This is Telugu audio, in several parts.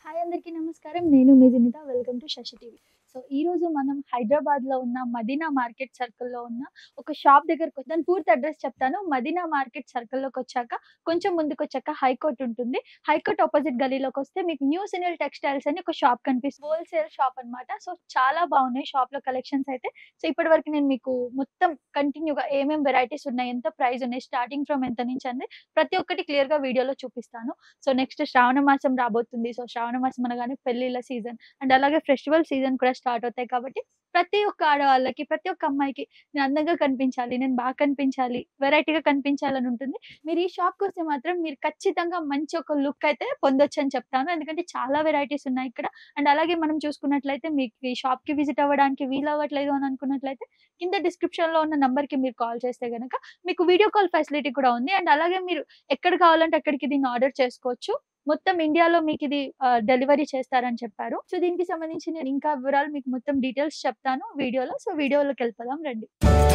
హాయ్ అందరికీ నమస్కారం నేను మీ Jinitha welcome to Sasi TV so ఈ రోజు మనం హైదరాబాద్ లో ఉన్న మదీనా మార్కెట్ సర్కిల్ లో ఉన్న ఒక షాప్ దగ్గరకు వచ్చి దాని పూర్తి అడ్రస్ చెప్తాను మదీనా మార్కెట్ సర్కిల్ లోకి వచ్చాక కొంచెం ముందుకు వచ్చాక హైకోర్ట్ ఉంటుంది హైకోర్ట్ ఆపోజిట్ గలీలోకి వస్తే మీకు న్యూ సినిల్ టెక్స్టైల్స్ అని ఒక షాప్ కనిపిస్తుంది హోల్సేల్ షాప్ అన్నమాట సో చాలా బాగున్నాయి షాప్ లో కలెక్షన్స్ అయితే సో ఇప్పటి వరకు నేను మీకు మొత్తం కంటిన్యూగా ఏమేం వెరైటీస్ ఉన్నాయి ఎంత ప్రైస్ ఉన్నాయి స్టార్టింగ్ ఫ్రమ్ ఎంత నుంచి అంది ప్రతి ఒక్కటి క్లియర్ గా వీడియోలో చూపిస్తాను సో నెక్స్ట్ శ్రావణ మాసం రాబోతుంది సో శ్రావణ మాసం అనగానే పెళ్లిళ్ళ సీజన్ అండ్ అలాగే ఫెస్టివల్ సీజన్ కూడా స్టార్ట్ అవుతాయి కాబట్టి ప్రతి ఒక్క ఆడవాళ్ళకి ప్రతి ఒక్క అమ్మాయికి నేను అందంగా కనిపించాలి నేను బాగా కనిపించాలి వెరైటీగా కనిపించాలని ఉంటుంది మీరు ఈ షాప్ వస్తే మాత్రం మీరు ఖచ్చితంగా మంచి ఒక లుక్ అయితే పొందొచ్చు అని చెప్తాను ఎందుకంటే చాలా వెరైటీస్ ఉన్నాయి ఇక్కడ అండ్ అలాగే మనం చూసుకున్నట్లయితే మీకు ఈ షాప్ కి విజిట్ అవ్వడానికి వీలు అవ్వట్లేదు అని అనుకున్నట్లయితే కింద డిస్క్రిప్షన్ లో ఉన్న నంబర్ కి మీరు కాల్ చేస్తే గనక మీకు వీడియో కాల్ ఫెసిలిటీ కూడా ఉంది అండ్ అలాగే మీరు ఎక్కడ కావాలంటే అక్కడికి దీన్ని ఆర్డర్ చేసుకోవచ్చు మొత్తం ఇండియాలో మీకు ఇది డెలివరీ చేస్తారని చెప్పారు సో దీనికి సంబంధించి నేను ఇంకా వివరాలు మీకు మొత్తం డీటెయిల్స్ చెప్తాను వీడియోలో సో వీడియోలోకి వెళ్ళిపోదాం రండి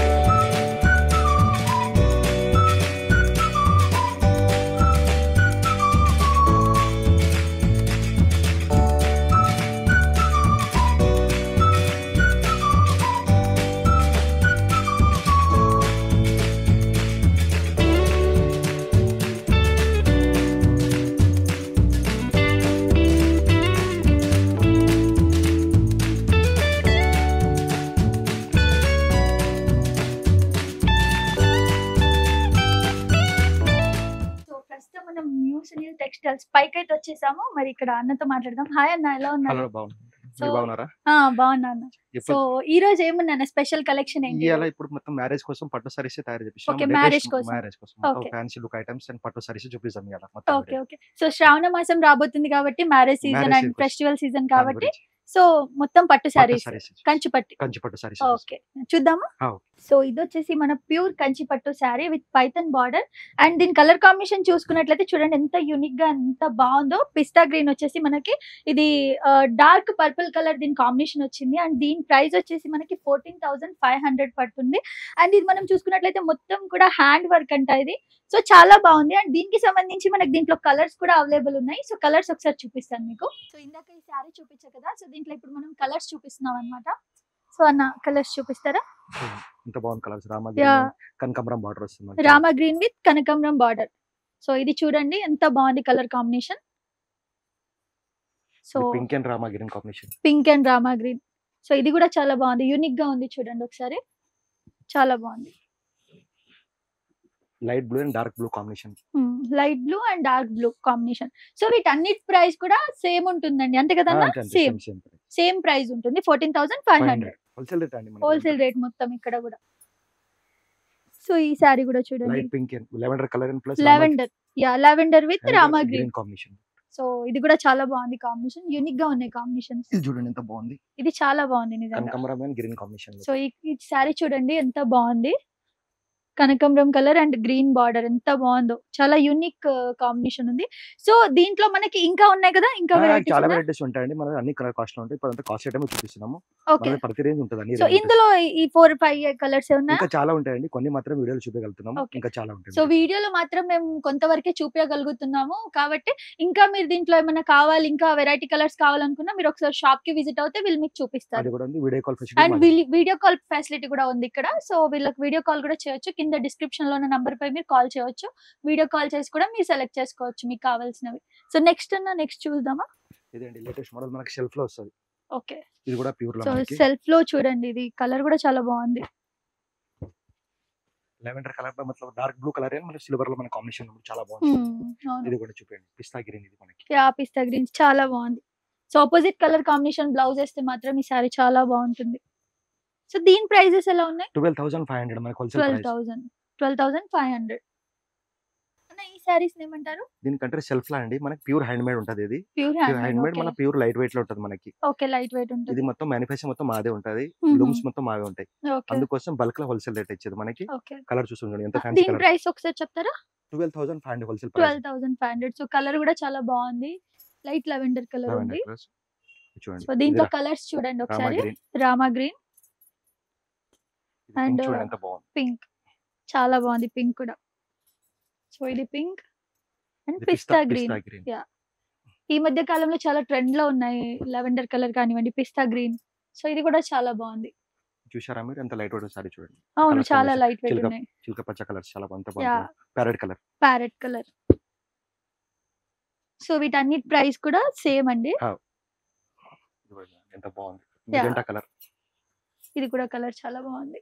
సో ప్రస్తుతం మనం న్యూ సునీల్ టెక్స్టైల్స్ పైకి అయితే వచ్చేసాము మరి ఇక్కడ అన్నతో మాట్లాడదాం హాయ్ అన్న ఎలా ఉన్నారు హలో బాగున్నాను So, మీరు బాగున్నారా ఆ, బాగున్నా అన్న సో ఇప్పుడు ఈ రోజు ఏమున్నా స్పెషల్ కలెక్షన్ ఏంటి ఇవాళ ఇప్పుడు మొత్తం మ్యారేజ్ కోసం పట్టు సారీస్ తయారు చేపిస్తాం Okay, marriage కోసం. మ్యారేజ్ కోసం మొత్తం Okay. Fancy look items and పట్టు సారీస్ చూపిస్తాం ఇవాళ మొత్తం ఓకే ఓకే సో శ్రావణ మాసం రాబోతుంది కాబట్టి marriage season Marriage and season. Festival season దాని కాబట్టి గురించి. సో మొత్తం పట్టు పట్టు సారీస్ సారీస్ కంచి పట్టు కంచి పట్టు సారీస్ ఓకే చూద్దామా ఆ, ఓకే. సో ఇది వచ్చేసి మన ప్యూర్ కంచి పట్టు sari with python border and దీని కలర్ కాంబినేషన్ చూసుకున్నట్లయితే చూడండి ఎంత యూనిక్ గా ఎంత బాగుందో పిస్తా గ్రీన్ వచ్చేసి మనకి ఇది డార్క్ పర్పుల్ కలర్ దీని కాంబినేషన్ వచ్చింది అండ్ దీని ప్రైస్ వచ్చేసి మనకి ఫోర్టీన్ థౌసండ్ ఫైవ్ హండ్రెడ్ పడుతుంది అండ్ ఇది మనం చూసుకున్నట్లయితే మొత్తం కూడా హ్యాండ్ వర్క్ అంట ఇది సో చాలా బాగుంది అండ్ దీనికి సంబంధించి మనకి దీంట్లో కలర్స్ కూడా అవైలబుల్ ఉన్నాయి సో కలర్స్ ఒకసారి చూపిస్తాను మీకు సో ఇందాక ఈ శారీ చూపించా కదా సో దీంట్లో ఇప్పుడు మనం కలర్స్ చూపిస్తున్నాం అనమాట సో అన్న కలర్స్ చూపిస్తారా ఇంత బాగుంది కలర్స్ రామ యా కనకాంబరం బార్డర్ వస్తుంది మనకి. రామ గ్రీన్ విత్ కనకాంబరం బార్డర్ సో ఇది చూడండి ఎంత బాగుంది కలర్ కాంబినేషన్ సో ఇది pink and Rama green combination pink and Rama green so ఇది కూడా చాలా బాగుంది యూనిక్ గా ఉంది చూడండి ఒకసారి చాలా బాగుంది light blue and dark blue combination light blue and dark blue combination so వీటన్నిటి ప్రైస్ కూడా సేమ్ ఉంటుందండి అంతే కదా సేమ్ సేమ్ ప్రైస్ ఉంటుంది fourteen thousand five hundred wholesale rate అండి హోల్సేల్ రేట్ మొత్తం ఇక్కడ కూడా సో ఈ సారీ కూడా చూడండి light pink and lavender colour and plus lavender యా lavender with Rama green green combination so ఇది కూడా చాలా బాగుంది కాంబినేషన్ యూనిక్ గా ఉన్నాయి కాంబినేషన్స్ ఇది చూడండి ఎంత బాగుంది ఇది చాలా బాగుంది నిజంగా కనకాంబరం అండ్ గ్రీన్ కాంబినేషన్ సో ఈ ఈ శారీ చూడండి ఎంత బాగుంది కనకంబరం కలర్ అండ్ గ్రీన్ బార్డర్ ఎంత బాగుందో చాలా యూనిక్ కాంబినేషన్ ఉంది సో దీంట్లో మనకి ఇంకా ఉన్నాయి కదా ఇంకా చాలా వెరైటీస్ వెరైటీస్ ఉంటాయండి మన అన్ని కలర్ కాస్ట్ లో ఉంటాయి ఇప్పుడు అంతా కాస్ట్ ఐటమ్ చూపిస్తున్నాము ఓకే మన ప్రతి రేంజ్ ఉంటుంది అన్ని సో ranges. ఇందులో ఈ- ఈ ఫోర్ ఫైవ్ కలర్స్ ఉన్నాయి ఇంకా చాలా ఉంటాయండి కొన్ని మాత్రం వీడియోలు చూపించగలుగుతున్నాం Okay. ఇంకా చాలా ఉంటాయి సో వీడియోలో మాత్రం మేము కొంతవరకే చూపించగలుగుతున్నాము కాబట్టి ఇంకా మీరు దీంట్లో ఏమైనా కావాలి ఇంకా వెరైటీ కలర్స్ కావాలనుకున్నా మీరు ఒకసారి షాప్ కి విజిట్ అవుతే వీళ్ళు మీకు చూపిస్తారు అది కూడా ఉంది video call and facility video call facility కూడా ఉంది ఇక్కడ సో వీళ్ళకి వీడియో కాల్ కూడా చేయొచ్చు కింద డిస్క్రిప్షన్ లో ఉన్న నంబర్ పై మీరు కాల్ చేయొచ్చు వీడియో కాల్ చేసి కూడా మీరు సెలెక్ట్ చేసుకోవచ్చు మీకు కావాల్సినవి సో నెక్స్ట్ అన్న నెక్స్ట్ చూద్దామా ఇదండి లేటెస్ట్ మోడల్ మనకి షెల్ఫ్ లో వస్తుంది ఓకే ఇది కూడా ప్యూర్ లో సో మనకి సెల్ఫ్ లో చూడండి ఇది కలర్ కూడా చాలా బాగుంది లెవెండర్ కలర్ లో మతలబ్ డార్క్ బ్లూ కలర్ మనకి సిల్వర్ లో మన కాంబినేషన్ చాలా బాగుంది Hmm, అవును ఇది కూడా చూపండి పిస్తా గ్రీన్ ఇది మనకి యా పిస్తా గ్రీన్స్ చాలా బాగుంది so opposite colour combination blouse వేస్తే మాత్రం ఈ సారీ చాలా బాగుంటుంది సో దీని ప్రైజెస్ ఎలా ఉన్నాయి ట్వెల్వ్ థౌసండ్ ఫైవ్ హండ్రెడ్ మనకి wholesale twelve price thousand twelve thousand five hundred అన్న ఈ సారీస్ ఏమంటారు దీనికంటే సెల్ఫ్ లా అండి మనకి ప్యూర్ హ్యాండ్ మేడ్ ఉంటుంది ఇది ప్యూర్ ప్యూర్ హ్యాండ్ మేడ్ మన హ్యాండ్ ప్యూర్ లైట్ వెయిట్ లో ఉంటుంది మనకి ఓకే లైట్ వెయిట్ ఇది ఉంటుంది మొత్తం మ్యానుఫ్యాక్చర్ మొత్తం మాదే ఉంటది Mhm. లూమ్స్ మొత్తం మావే ఉంటాయి ఓకే అందుకోసం బల్క్ లో హోల్సేల్ రేట్ ఇచ్చేది మనకి ఓకే కలర్ చూసుకోండి ఎంత ఫ్యాన్సీ దీని కలర్ ప్రైస్ ఒకసారి చెప్తారా twelve thousand five hundred wholesale price twelve thousand five hundred so colour కూడా చాలా బాగుంది లైట్ లెవెండర్ కలర్ ఉంది చూడండి సో దీంట్లో కలర్స్ చూడండి రామా ఒకసారి గ్రీన్ రామా గ్రీన్ And, చూడండి uh, ఎంత బాగుంది పింక్ చాలా బాగుంది పింక్ కూడా సో ఇది పింక్ అండ్ ఇది పిస్తా గ్రీన్ గ్రీన్ Yeah. ఈ మధ్య కాలంలో చాలా ట్రెండ్ లో ఉన్నాయి లెవెండర్ కలర్ కానివ్వండి పిస్తా గ్రీన్ సో ఇది కూడా చాలా బాగుంది చూసారా మీరు ఎంత లైట్ వెయిట్ సారీ చూడండి అవును Colours చాలా combination. లైట్ వెయిట్ చిలక ఉన్నాయి చిలక పచ్చ కలర్స్ చాలా అంత యా బాగుంటుంది parrot colour parrot colour so వీటన్నిటి ప్రైస్ కూడా సేమ్ అండి ఎంత బాగుంది Yeah. మెజెంటా కలర్ ఇది కూడా కలర్ చాలా బాగుంది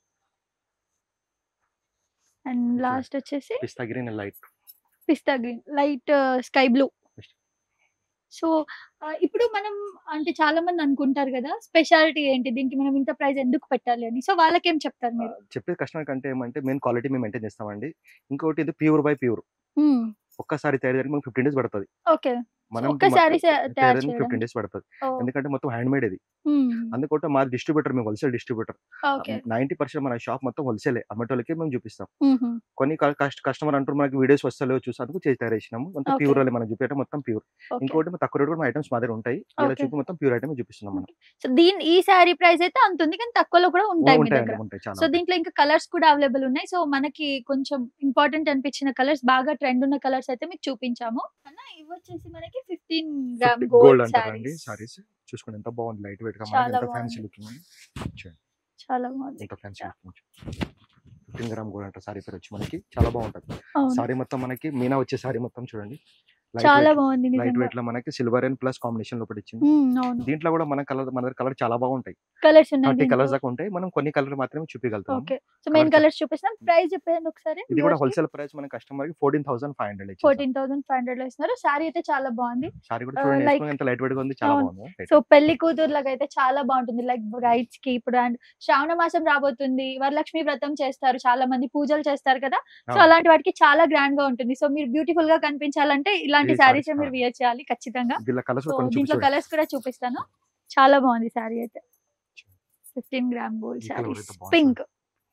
అండ్ లాస్ట్ వచ్చేసి పిస్తా గ్రీన్ లైట్ పిస్తా green light sky blue Pista. So ఇప్పుడు మనం అంటే చాలా మంది అనుకుంటారు కదా స్పెషాలిటీ ఏంటి దీనికి మనం ఇంత ప్రైస్ ఎందుకు పెట్టాలి అని సో వాళ్ళకేం చెప్తారు మీరు చెప్పేది కస్టమర్ కంటే ఏమంటే మెయిన్ క్వాలిటీ మేము మెయింటైన్ చేస్తామండి ఇంకోటి ఇది ప్యూర్ బై ప్యూర్ మ్మ్. ఒక్కసారి తయారు చేయడానికి మనకు ఫిఫ్టీన్ డేస్ పడుతుంది ఓకే మనం ఒక్కసారి సే- తయారు తయారు చేయడం. ఫిఫ్టీన్ డేస్ పడుతుంది ఓ, ఎందుకంటే మొత్తం హ్యాండ్ మేడ్ ఇది మ్మ్. అందుకోసం మా డిస్ట్రిబ్యూటర్ మేము wholesale distributor okay ninety percent మన షాప్ మొత్తం హోల్సేల్ అమ్మటోళ్ళకి మేము చూపిస్తాం మ్మ్. కొన్ని కస్టమర్ అంటారు మనకి వీడియోస్ వస్తలేవు చూసి అందుకు చేసి తయారు చేసినాము మొత్తం Okay. ప్యూర్ మనం చూపించడం మొత్తం ప్యూర్ ఓకే ఇంకోటి మన తక్కువ రేట్ కూడా ఐటమ్స్ మా దగ్గర ఉంటాయి ఇలా Okay. చూపి మొత్తం ప్యూర్ ఐటమ్ చూపిస్తున్నాం మనం సో దీని ఈ శారీ ప్రైస్ అయితే అంత ఉంది కానీ తక్కువలో కూడా ఉంటాయి మీ దగ్గర ఉంటాయండి ఉంటాయి చాలా సో దీంట్లో ఇంకా కలర్స్ కూడా అవైలబుల్ ఉన్నాయి సో మనకి కొంచెం ఇంపార్టెంట్ అనిపించిన కలర్స్ బాగా ట్రెండ్ ఉన్న కలర్స్ అయితే మీకు చూపించాము అన్న ఇవి వచ్చేసి మనకి ఫిఫ్టీన్ గ్రామ్ గోల్డ్ గోల్డ్ అంటారండి సారీస్ సారీస్ చూసుకోండి ఎంత బాగుంది లైట్ వెయిట్ గా చాలా మనకి ఎంత బాగుంది. ఫ్యాన్సీ లుకింగ్ చూడండి చాలా బాగుంది ఎంత fancy looking fifteen gram gold అంటారు సారీ పేరు వచ్చి మనకి చాలా బాగుంటది అవును సారీ మొత్తం మనకి మీనా వచ్చే సారీ మొత్తం చూడండి చాలా బాగుంది లైట్ నిజంగా వెయిట్ లో మనకి సిల్వర్ అండ్ ప్లస్ కాంబినేషన్ లో ఇచ్చింది ఉమ్, అవును దీంట్లో కూడా మన కలర్ మన దగ్గర కలర్ చాలా బాగుంటాయి కలర్స్ ఉన్నాయి థర్టీ కలర్స్ దీంట్లో. దాకా ఉంటాయి మనం కొన్ని కలర్ మాత్రమే చూపించగలుగుతాం okay so main Colours colours చూపిస్తాం ప్రైస్ చెప్పండి ఒకసారి ఇది కూడా హోల్సేల్ ప్రైస్ మన కస్టమర్ కి fourteen thousand five hundred fourteen thousand five hundred లో ఇస్తున్నారు శారీ అయితే చాలా బాగుంది సారీ కూడా Uh, చూడండి like- వేసుకుని ఎంత లైట్ వెయిట్ గా ఉంది చాలా అవును. బాగుంది సో పెళ్లి కూతుర్లకు అయితే చాలా బాగుంటుంది లైక్ బ్రైడ్స్ కి ఇప్పుడు అండ్ శ్రావణ మాసం రాబోతుంది వరలక్ష్మి వ్రతం చేస్తారు చాలా మంది పూజలు చేస్తారు కదా సో అవును. అలాంటి వాటికి చాలా గ్రాండ్ గా ఉంటుంది సో మీరు బ్యూటిఫుల్ గా కనిపించాలంటే ఇలాంటి ఈ శారీస్ sarees, మీరు వియర్ చేయాలి ఖచ్చితంగా దీనిలో కలర్స్ సో కొంచెం దీంట్లో చూపించండి కలర్స్ కూడా చూపిస్తాను చాలా బాగుంది శారీ అయితే ఫిఫ్టీన్ గ్రామ్ గోల్డ్ ఈ colour శారీస్ అయితే బాగుంది. Pink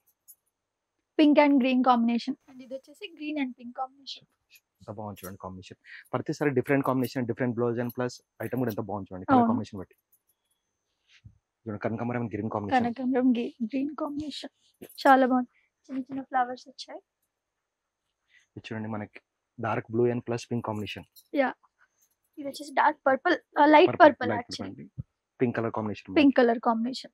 pink and green combination and ఇది వచ్చేసి గ్రీన్ అండ్ పింక్ కాంబినేషన్ ఎంత బాగుంది చూడండి కాంబినేషన్ ప్రతిసారి different combination different blouse and plus item కూడా ఎంత బాగుంది చూడండి కలర్ అవును. కాంబినేషన్ బట్టి చూడండి కనకాంబరం గ్రీన్ కాంబినేషన్ కనకాంబరం గ్రీన్ కాంబినేషన్ చాలా బాగుంది చిన్న చిన్న ఫ్లవర్స్ వచ్చాయి ఇది చూడండి మనకి dark blue and plus pink combination ఇది వచ్చేసి dark purple light purple actually pink colour combination pink colour combination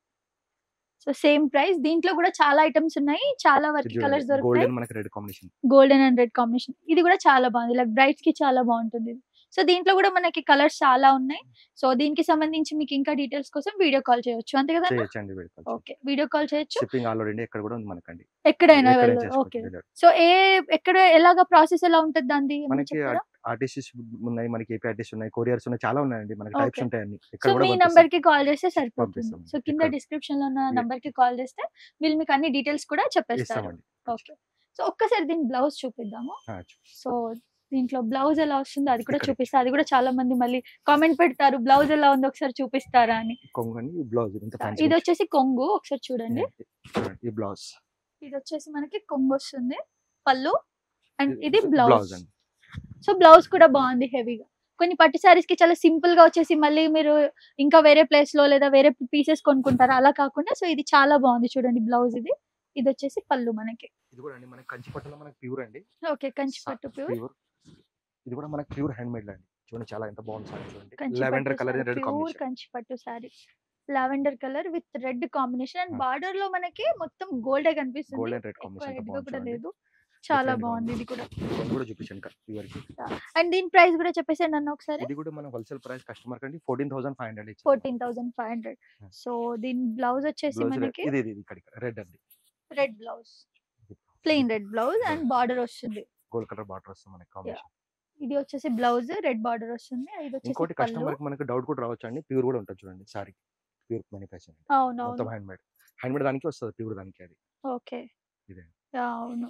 so same price దీంట్లో కూడా చాలా ఐటమ్స్ ఉన్నాయి చాలా వరకు కలర్స్ గోల్డ్ దొరుకుతాయి అండ్ మనకి red combination golden and red combination ఇది కూడా చాలా బాగుంది లైక్ బ్రైట్స్ కి చాలా బాగుంటుంది ఇది. సో దీంట్లో కూడా మనకి కలర్స్ చాలా ఉన్నాయి సో దీనికి సంబంధించి మీకు ఇంకా డీటెయిల్స్ కోసం వీడియో కాల్ చేయొచ్చు అంతే కదా చేయొచ్చండి వీడియో ఓకే వీడియో కాల్ చేయొచ్చు షిప్పింగ్ ఆల్ ఓవర్ ఎక్కడ కూడా ఉంది మనకండి ఎక్కడైనా ఎక్కడైనా వెళ్ళదు చేసుకోవచ్చు ఓకే delivery. సో ఏ ఎక్కడ ఎలాగ ప్రాసెస్ ఎలా ఉంటుంది దాన్ని ఏమన్నా మనకి చెప్తారా? ఆర్టిస్ట్ ఉన్నాయి మనకి ఏపీ ఆర్టిస్ట్ ఉన్నాయి కొరియర్స్ ఉన్నాయి చాలా ఉన్నాయండి మనకి టైప్స్ Okay. ఉంటాయి అన్ని సో ఎక్కడ కూడా మీ పంపిస్తాం. నంబర్ కి కాల్ చేస్తే సరిపోతుంది పంపిస్తాం. సో కింద ఇక్కడ- డిస్క్రిప్షన్ లో ఉన్న Yeah. నంబర్ కి కాల్ చేస్తే వీళ్ళు మీకు అన్ని డీటెయిల్స్ కూడా చెప్పేస్తారు ఇస్తామండి ఓకే సో ఒక్కసారి దీని బ్లౌజ్ చూపిద్దాము ఆ, చూ- సో దీంట్లో బ్లౌజ్ ఎలా వస్తుందో అది కూడా ఇక్కడ. చూపిస్తా అది కూడా చాలా మంది మళ్ళీ కామెంట్ పెడతారు బ్లౌజ్ ఎలా ఉందో ఒకసారి చూపిస్తారా అని కొంగని బ్లౌజ్ ఇంత ఫ్యాన్సీ ఇది వచ్చేసి కొంగు ఒకసారి చూడండి చూడండి ఈ బ్లౌజ్ ఇది వచ్చేసి మనకి కొంగు వస్తుంది పళ్ళు అండ్ ఇది బ్లౌజ్ బ్లౌజ్ అండి సో బ్లౌజ్ కూడా బాగుంది హెవీగా కొన్ని పట్టు సారీస్ కి చాలా సింపుల్ గా వచ్చేసి మళ్ళీ మీరు ఇంకా వేరే ప్లేస్ లో లేదా వేరే పీసెస్ కొనుక్కుంటారు అలా కాకుండా సో ఇది చాలా బాగుంది చూడండి బ్లౌజ్ ఇది ఇది వచ్చేసి పళ్ళు మనకి ఇది కూడా అండి మనకి కంచి పట్టులో మనకి ప్యూర్ అండి ఓకే కంచి పట్టు ప్యూర్ ప్యూర్ ఇది కూడా మనకి ప్యూర్ హ్యాండ్ మేడ్ అండి చూడండి చాలా ఎంత బాగుంది సారీ చూడండి Kanchi lavender colour red pure combination Kanchi పట్టు sari lavender colour with red combination and Ah. Border లో మనకి మొత్తం గోల్డ్ కనిపిస్తుంది గోల్డ్ అండ్ రెడ్ ఎక్కువ కాంబినేషన్ red గా బాగుంది కూడా చూడండి. లేదు చాలా Different గా బాగుంది ఉంది. ఇది కూడా ఇది కూడా చూపించండి ప్యూర్ కి అండ్ దీని ప్రైస్ కూడా చెప్పేసాను అన్న ఒకసారి ఇది కూడా మన హోల్సేల్ ప్రైస్ కస్టమర్ కండి fourteen thousand five hundred fourteen thousand five hundred Ah. So దీని బ్లౌజ్ వచ్చేసి బ్లౌజ్ మనకి ఇది ఇది ఇక్కడ రెడ్ అండి red blouse plain red blouse and border వస్తుంది గోల్డ్ కలర్ బార్డర్ వస్తుంది మనకి కాంబినేషన్ ఇది వచ్చేసి బ్లౌజ్ రెడ్ బార్డర్ వస్తుంది ఇది వచ్చేసి ఇంకోటి పళ్ళు కస్టమర్ కి మనకి డౌట్ కూడా రావచ్చు అండి ప్యూర్ కూడా ఉంటుంది చూడండి సారీ ప్యూర్ మ్యానుఫ్యాక్చరింగ్ అవును మొత్తం అవును హ్యాండ్ మేడ్ హ్యాండ్ మేడ్ దానికి వస్తుంది ప్యూర్ దానికి అది ఓకే ఇదే. అవును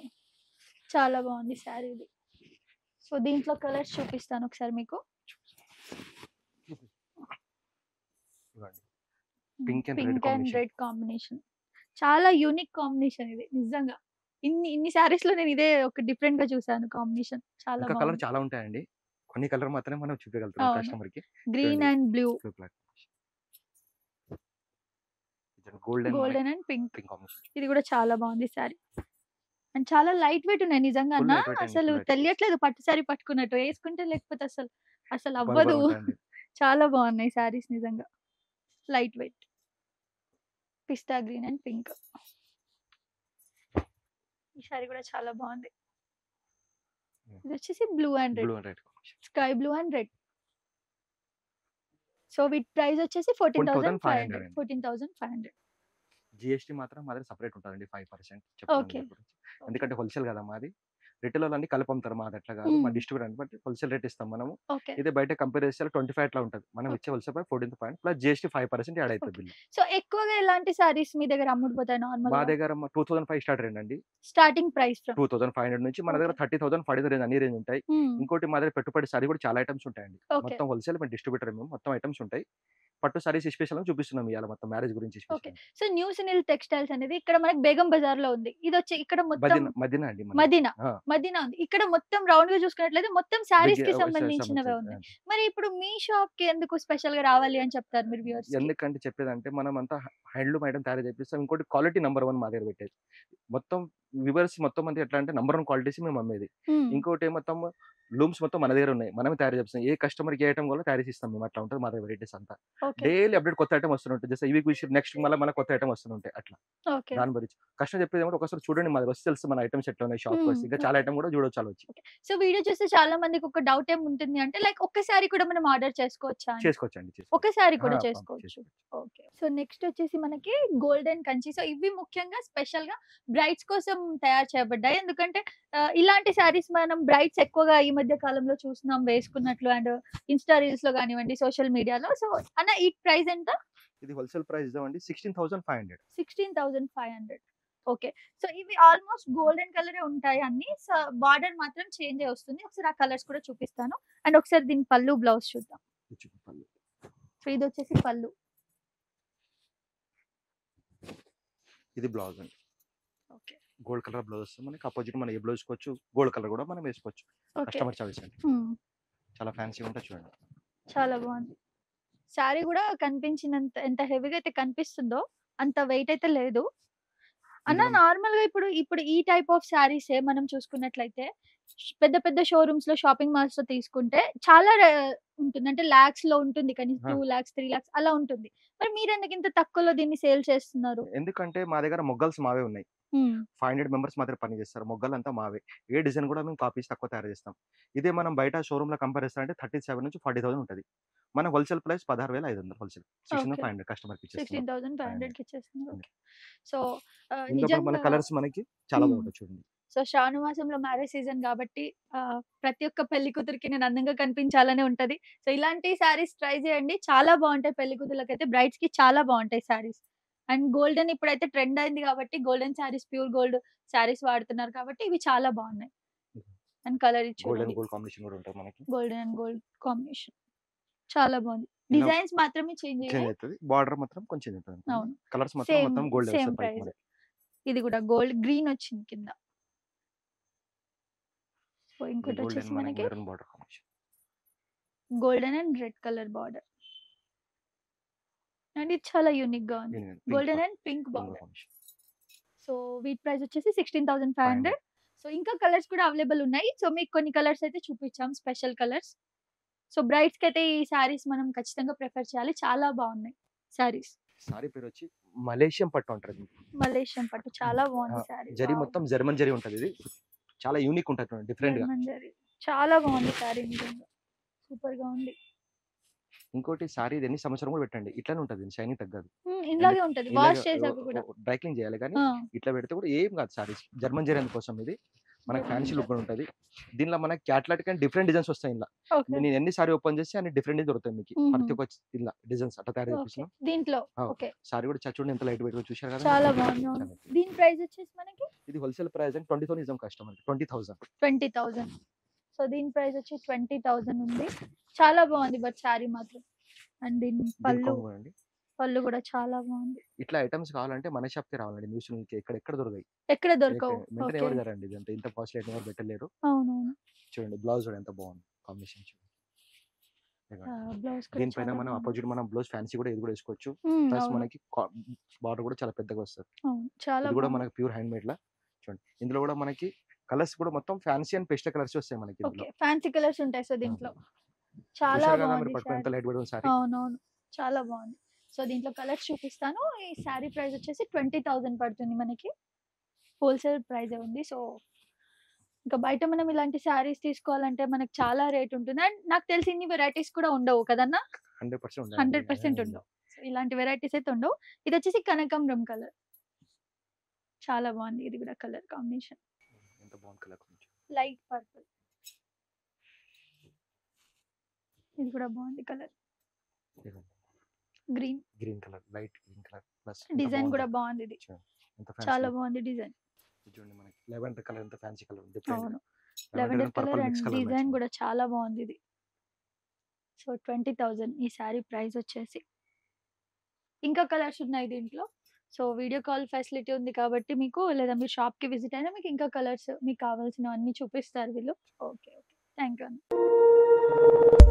చాలా బాగుంది శారీ ఇది సో దీంట్లో కలర్స్ చూపిస్తాను ఒకసారి మీకు చూడండి Pink and red pink and combination. Red combination చాలా యూనిక్ కాంబినేషన్ ఇది నిజంగా ఇన్ని ఇన్ని సారీస్ లో నేను ఇదే ఒక డిఫరెంట్ గా చూసాను కాంబినేషన్ చాలా ఇంకా కలర్ బాగుంది చాలా ఉంటాయండి కొన్ని కలర్ మాత్రమే మనం చూపించగలుగుతాం అవును. కస్టమర్ కి గ్రీన్ చూడండి. And blue golden golden and pink pink combination ఇది కూడా చాలా బాగుంది శారీ అండ్ చాలా లైట్ వెయిట్ ఉన్నాయి నిజంగా Full అన్న lightweight అండి, అసలు full lightweight. తెలియట్లేదు పట్టు శారీ పట్టుకున్నట్టు వేసుకుంటే లేకపోతే అసలు అసలు బల అవ్వదు బల ఉంటాయండి. చాలా బాగున్నాయి శారీస్ నిజంగా లైట్ వెయిట్ పిస్తా గ్రీన్ అండ్ పింక్ ఈ సారీ కూడా చాలా బాగుంది Yeah. ఇది వచ్చేసి blue and red blue and red combination sky blue and red so వీటి ప్రైస్ వచ్చేసి ఫోర్టీన్ థౌసండ్ ఫైవ్ 14,500 హండ్రెడ్ అండి. Fourteen thousand five hundred GST మాత్రం మాది సపరేట్ ఉంటుందండి ఫైవ్ పర్సెంట్ Okay. ఎందుకంటే హోల్సేల్ కదా మాది రిటైల్ అన్ని కలపంతారు మాది అట్లా కాదు మా Hmm. డిస్ట్రిబ్యూటర్ అని బట్టి హోల్సేల్ రేట్ ఇస్తాం మనము ఓకే ఇదే బయట కంపేర్ చేస్తే ట్వంటీ ఫైవ్ అట్లా ఉంటుంది మనం Okay. ఇచ్చే హోల్సేల్ పై fourteen point plus GST five percent add అవుతుంది బిల్ సో ఎక్కువగా ఎలాంటి సారీస్ మీ దగ్గర అమ్ముడుపోతాయి మా నార్మల్ దగ్గర two thousand five start range అండి starting price from two thousand five hundred నుంచి మన దగ్గర థర్టీ థౌసండ్ ఫైవ్ రేంజ్ అన్ని రేంజ్ ఉంటాయి ఇంకోటి మా దగ్గర పెట్టుబడి సారీ కూడా చాలా ఐటమ్స్ ఉంటాయండి ఓకే మొత్తం హోల్సేల్ మేము డిస్ట్రిబ్యూటర్ మేము మొత్తం ఐటమ్స్ ఉంటాయి పట్టు సారీస్ స్పెషల్ చూపిస్తున్నాం ఇవాళ మొత్తం మ్యారేజ్ గురించి Okay. So New Sunil Textiles అనేది ఇక్కడ మనకి బేగం బజార్ లో ఉంది ఇది వచ్చి ఇక్కడ మొత్తం మదీనా మదీనా అండి మనది. మదీనా ఆ. మదీనా ఉంది ఇక్కడ మొత్తం రౌండ్ గా చూసుకున్నట్లయితే మొత్తం శారీస్ Big- కి uh, సంబంధించినవే సంబంధించి- ఉన్నాయి మరి ఇప్పుడు మీ షాప్ కి ఎందుకు స్పెషల్ గా రావాలి అని చెప్తారు మీరు వ్యూవర్స్ ఎందుకంటే చెప్పేదంటే మనం అంతా హ్యాండ్లూమ్ ఐటమ్ తయారు చేపిస్తాం ఇంకోటి క్వాలిటీ నెంబర్ వన్ మా దగ్గర పెట్టేది మొత్తం వివర్స్ మొత్తం మంది ఎట్లా అంటే నెంబర్ వన్ క్వాలిటీస్ మేము అమ్మేది ఇంకోటి మొత్తం లూమ్స్ మొత్తం మన దగ్గర ఉన్నాయి మనమే తయారు చేస్తాం ఏ కస్టమర్ ఏ ఐటమ్ కూడా తయారు చేస్తాం మేము అట్లా ఉంటుంది మా దగ్గర వెరైటీస్ అంతా ఓకే డైలీ అప్డేట్ కొత్త ఐటమ్ వస్తుంటాయి జస్ట్ ఇవి నెక్స్ట్ మళ్ళీ మన కొత్త ఐటమ్ వస్తుంటాయి అట్లా ఓకే దాని గురించి కస్టమర్ చెప్పేది ఏమంటే ఒకసారి చూడండి మా దగ్గర వస్తే తెలుసు మన ఐటమ్స్ ఎట్లా ఉన్నాయి షాప్ Hmm. ఇంకా చాలా ఐటమ్ కూడా చూడొచ్చు చాలా వచ్చి సో వీడియో చూస్తే చాలా మందికి ఒక డౌట్ ఏం ఉంటుంది అంటే లైక్ ఒక్కసారి కూడా మనం ఆర్డర్ చేసుకోవచ్చా అని? చేసుకోవచ్చండి చేసుకోవచ్చు. ఒకసారి కూడా ఆ, చేసుకోవచ్చు చేసుకోవచ్చు. ఓకే సో నెక్స్ట్ వచ్చేసి మనకి గోల్డెన్ కంచి సో ఇవి ముఖ్యంగా స్పెషల్ గా బ్రైడ్స్ కోసం తయారు చేయబడ్డాయి ఎందుకంటే ఆ, ఇలాంటి శారీస్ మనం బ్రైడ్స్ ఎక్కువగా ఈ మధ్య కాలంలో చూస్తున్నాం వేసుకున్నట్లు అండ్ ఇన్స్టా రీల్స్ లో కానివ్వండి సోషల్ మీడియాలో సో అన్న ఈ ప్రైస్ ఎంత ఇది హోల్సేల్ ప్రైస్ ఇద్దామండి sixteen thousand five hundred sixteen thousand five hundred okay so ఇవి ఆల్మోస్ట్ గోల్డెన్ కలర్ ఉంటాయి అన్ని సో బార్డర్ మాత్రం చేంజ్ అయి వస్తుంది ఒకసారి ఆ కలర్స్ కూడా చూపిస్తాను అండ్ ఒకసారి దీని పళ్ళు బ్లౌజ్ చూద్దాం సో ఇది వచ్చేసి పళ్ళు ఇది బ్లౌజ్ అండి ఓకే గోల్డ్ కలర్ బ్లౌజ్ వస్తుంది మనకి అపోజిట్ మనం ఏ బ్లౌజ్ వేసుకోవచ్చు గోల్డ్ కలర్ కూడా మనం వేసుకోవచ్చు ఓకే కస్టమర్ చాయిస్ అండి చాలా ఫ్యాన్సీగా ఉంటుంది చూడండి చాలా బాగుంది శారీ కూడా కనిపించినంత ఎంత హెవీగా అయితే కనిపిస్తుందో అంత వెయిట్ అయితే లేదు అన్న ఇందులో- నార్మల్ గా ఇప్పుడు ఇప్పుడు ఈ టైప్ ఆఫ్ శారీస్ మనం చూసుకున్నట్లయితే ష్- పెద్ద పెద్ద షోరూమ్స్ లో షాపింగ్ మాల్స్ లో తీసుకుంటే చాలా రే- ఉంటుంది అంటే లాక్స్ లో ఉంటుంది కానీ ఆ. టూ లాక్స్ త్రీ లాక్స్ అలా ఉంటుంది మరి మీరు ఎందుకు ఇంత తక్కువలో దీన్ని సేల్ చేస్తున్నారు ఎందుకంటే మా దగ్గర మొగ్గల్స్ మావే ఉన్నాయి ఫైవ్ హండ్రెడ్ మెంబర్స్ మాత్రం పని చేస్తారు మొగ్గలు అంతా మావే ఏ డిజైన్ కూడా మేము కాపీస్ తక్కువ తయారు చేస్తాం ఇదే మనం బయట షోరూమ్ లో కంపేర్ చేస్తారంటే థర్టీ సెవెన్ నుంచి ఫార్టీ థౌసండ్ ఉంటుంది మన హోల్సేల్ ప్రైస్ పదహారు వేల ఐదు వందలు wholesale sixteen Okay. Five hundred customer కి సిక్స్టీన్ ఇచ్చేస్తాం థౌసండ్ ఫైవ్ 500 హండ్రెడ్ కి ఇచ్చేస్తున్నారు ఉంది. సో ఇందులో మన నిజంగా కలర్స్ మనకి చాలా Hmm. బాగుంటుంది చూడండి సో శ్రావణ మాసంలో మ్యారేజ్ సీజన్ కాబట్టి ఆ, ప్రతి ఒక్క పెళ్లి కూతురికి నేను అందంగా కనిపించాలనే ఉంటది సో ఇలాంటి శారీస్ ట్రై చేయండి చాలా బాగుంటాయి పెళ్లి కూతుర్లకైతే బ్రైడ్స్ కి చాలా బాగుంటాయి శారీస్ అండ్ గోల్డెన్ ఇప్పుడైతే ట్రెండ్ అయింది కాబట్టి golden saris pure gold saris వాడుతున్నారు కాబట్టి ఇవి చాలా బాగున్నాయి అండ్ కలర్ గోల్డ్ ఇచ్చి అండ్ గోల్డ్ కాంబినేషన్ కూడా ఉంటుంది మనకి గోల్డెన్ అండ్ గోల్డ్ కాంబినేషన్ చాలా బాగుంది ఇలా డిజైన్స్ మాత్రమే చేంజ్ చేంజ్ అయ్యాయి అవుతుంది బార్డర్ మాత్రం కొంచెం చేంజ్ అవుతుంది అవును కలర్స్ మాత్రం సేమ్ మొత్తం గోల్డ్ సేమ్ వస్తుంది పైకి ప్రైస్ మనకి. ఇది కూడా గోల్డ్ గ్రీన్ వచ్చింది కింద సో ఇంకోటి గోల్డ్ వచ్చేసి అండ్ మనకి మనకి maroon border combination golden and red colour border and ఇది చాలా యూనిక్ గా ఉంది golden and pink border combination so వీట్ ప్రైస్ వచ్చేసి sixteen thousand five hundred so ఇంకా కలర్స్ కూడా అవైలబుల్ ఉన్నాయి సో మీకు కొన్ని కలర్స్ అయితే చూపించాం స్పెషల్ కలర్స్ సో బ్రైడ్స్ కి అయితే ఈ శారీస్ మనం ఖచ్చితంగా ప్రిఫర్ చేయాలి చాలా బాగున్నాయి శారీస్ సారీ పేరు వచ్చి మలేషియం పట్టు అంటారు దీన్ని. మలేషియన్ పట్టు చాలా బాగుంది ఆ, శారీ జరీ మొత్తం జర్మన్ జరీ ఉంటుంది ఇది చాలా యూనిక్ ఉంటుంది డిఫరెంట్ గా చాలా బాగుంది శారీ నిజంగా సూపర్ గా ఉంది ఇంకోటి సారీ ఎన్ని సంవత్సరం కూడా పెట్టండి ఇట్లానే ఉంటుంది షైనింగ్ తగ్గదు ఉమ్, ఇలాగే ఉంటది వాష్ చేసాక కూడా డ్రై క్లీన్ చేయాలి కానీ ఆ, ఇట్లా పెడితే కూడా ఏం కాదు సారీస్ జర్మన్ జరీ కోసం ఇది మనకి ఫ్యాన్సీ లుక్ కూడా ఉంటుంది దీనిలో మనకి క్యాట్లాట్ కానీ డిఫరెంట్ డిజైన్స్ వస్తాయి ఇలా ఓకే నేను ఎన్ని సారీ ఓపెన్ చేస్తే అన్ని డిఫరెంట్ దొరుకుతాయి మీకు మ్మ్. ప్రతి ఒక్క ఇలా డిజైన్స్ అట్లా తయారు ఓకే. చేపిస్తున్నాం దీంట్లో ఆ. ఓకే సారీ కూడా చ- చూడండి ఎంత లైట్ వెయిట్ చూశారు కదా చాలా బాగుంది అవును. దీని ప్రైస్ వచ్చేసి మనకి ఇది wholesale price and twenty thousand ఇస్తాం customer twenty thousand twenty thousand so దీని ప్రైస్ వచ్చి ట్వంటీ థౌజండ్ ఉంది చాలా బాగుంది బట్ శారీ మాత్రం అండ్ దీని పళ్ళు అండి పళ్ళు కూడా చాలా బాగుంది ఇట్లా ఐటమ్స్ కావాలంటే మన షాప్ కి రావాలండి న్యూస్ ఎక్కడ ఎక్కడ దొరుకుతాయి ఎక్కడ దొరకవు వెంటనే ఓకే ఎవరు ధరండి ఇదంతా ఇంత కాస్ట్లీ ఐటమ్ ఎవరు పెట్టలేరు అవునవును చూడండి బ్లౌజ్ కూడా ఎంత బాగుంది కాంబినేషన్ చూడండి ఇదిగోండి. బ్లౌజ్ దీనిపైన మనం అపోజిట్ మనం బ్లౌజ్ ఫ్యాన్సీ కూడా ఇది కూడా వేసుకోవచ్చు ప్లస్ మనకి బార్డర్ కూడా చాలా పెద్దగా వస్తుంది చాలా ఇది కూడా బాగుంది. మనకి ప్యూర్ హ్యాండ్ మేడ్ లా చూడండి ఇందులో కూడా మనకి కలర్స్ కూడా మొత్తం ఫ్యాన్సీ అండ్ పెస్టల్ కలర్స్ వస్తాయి మనకి ఇందులో ఓకే ఫ్యాన్సీ కలర్స్ ఉంటాయి సో దీంట్లో చాలా చూశారు కదా మరి బాగుంది పట్టుకుని ఎంత శారీ లైట్ పడుతుంది సారీ అవునవును చాలా బాగుంది సో దీంట్లో కలర్స్ చూపిస్తాను ఈ శారీ ప్రైస్ వచ్చేసి ట్వంటీ థౌజండ్ పడుతుంది మనకి హోల్సేల్ ప్రైస్ ఉంది సో ఇంకా బయట మనం ఇలాంటి శారీస్ తీసుకోవాలంటే మనకి చాలా రేట్ ఉంటుంది అండ్ నాకు తెలిసి ఇన్ని వెరైటీస్ కూడా ఉండవు కదన్నా హండ్రెడ్ పర్సెంట్ హండ్రెడ్ పర్సెంట్ ఉండవు సో ఇలాంటి వెరైటీస్ అయితే ఉండవు ఇది వచ్చేసి కనకాంబరం కలర్ చాలా బాగుంది ఇది కూడా కలర్ కాంబినేషన్ ఎంత బాగుంది కలర్ కొంచెం లైట్ పర్పుల్ ఇది కూడా బాగుంది colour green green colour light green colour plus design కూడా బాగుంది ఇది ఎంత చాలా fancy. బాగుంది డిజైన్ ఇది చూడండి మనకి లెవెండర్ కలర్ ఎంత ఫ్యాన్సీ కలర్ అవును different lavender colour purple and mix colour design కూడా చాలా బాగుంది ఇది సో ట్వంటీ థౌజండ్ ఈ శారీ ప్రైస్ వచ్చేసి ఇంకా కలర్స్ ఉన్నాయి దీంట్లో సో వీడియో కాల్ ఫెసిలిటీ ఉంది కాబట్టి మీకు లేదా మీరు షాప్కి విజిట్ అయినా మీకు ఇంకా కలర్స్ మీకు కావాల్సినవన్నీ చూపిస్తారు వీళ్ళు ఓకే ఓకే థ్యాంక్ యూ